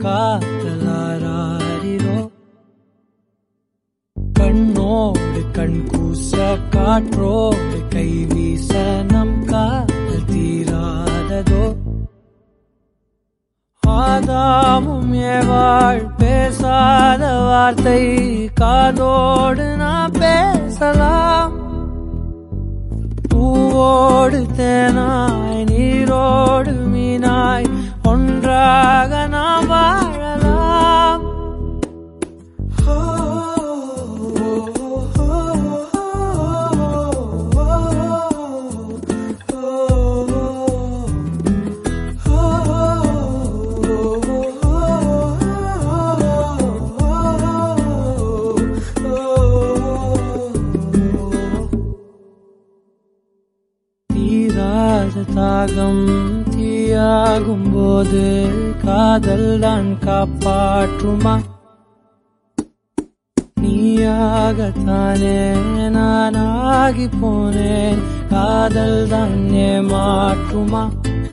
காதலாரிரோ கண்ணோடு கண் கூச காற்றோடு கை வீச நம் காதல் தீராததோ ஆதாமும் ஏவாள் பேசாத வார்த்தை காதோடு நான் பேசலாம் பூவோடு தேனாய் நீரோடு மீனாய் ஒன்றாக நாம் வாழலாம் தீராத தாகம் தீயாகும் போது காதல் தான் காப்பாற்றுமா நீயாகத்தானே நானாகி போனேன் காதல் தான் ஏமாற்றுமா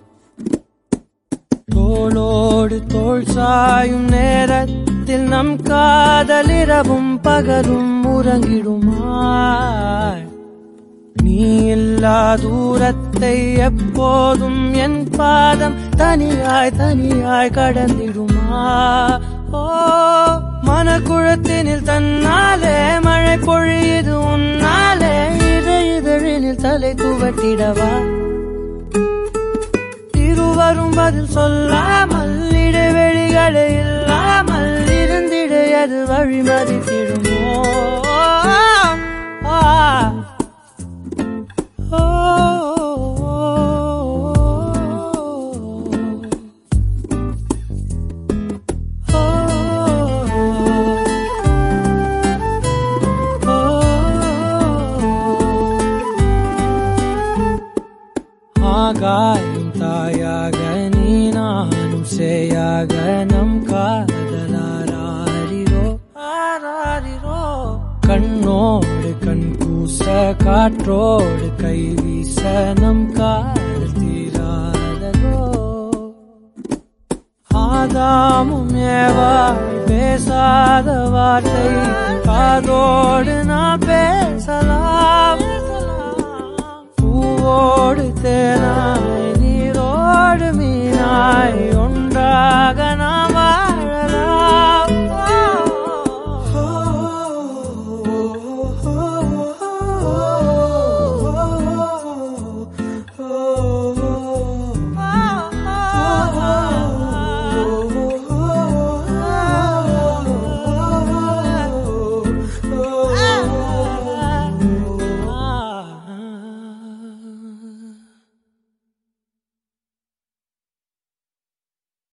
தோளோடு தோள் சாயும் நேரத்தில் நம் காதலிரவும் பகலும் உறங்கிடுமாய் நீ இல்லா தூரத்தை எப்போதும் என் பாதம் தனியாய் தனியாய் கடந்திடுமா ஓ மனக்குழத்தினில் தன்னாலே மழை பொழியுது உன்னாலே இதை இதழினில் தலை துவட்டிடவா இருவரும் பதில் சொல்லாமல் இடைவெளிகளே இல்லாமல் இருந்திட அது வழிமறித்திடுமோ ஆ ஆகாயும் தாயாக நீ நானும் சேயாக நம் காதலாரிரோ ஆராரிரோ கண்ணோடு கண் கூச காற்றோடு கை வீச நம் காதல் தீராததோ ஆதாமும் ஏவா பேசாத வார்த்தை காதோடு நான் பேசலாம்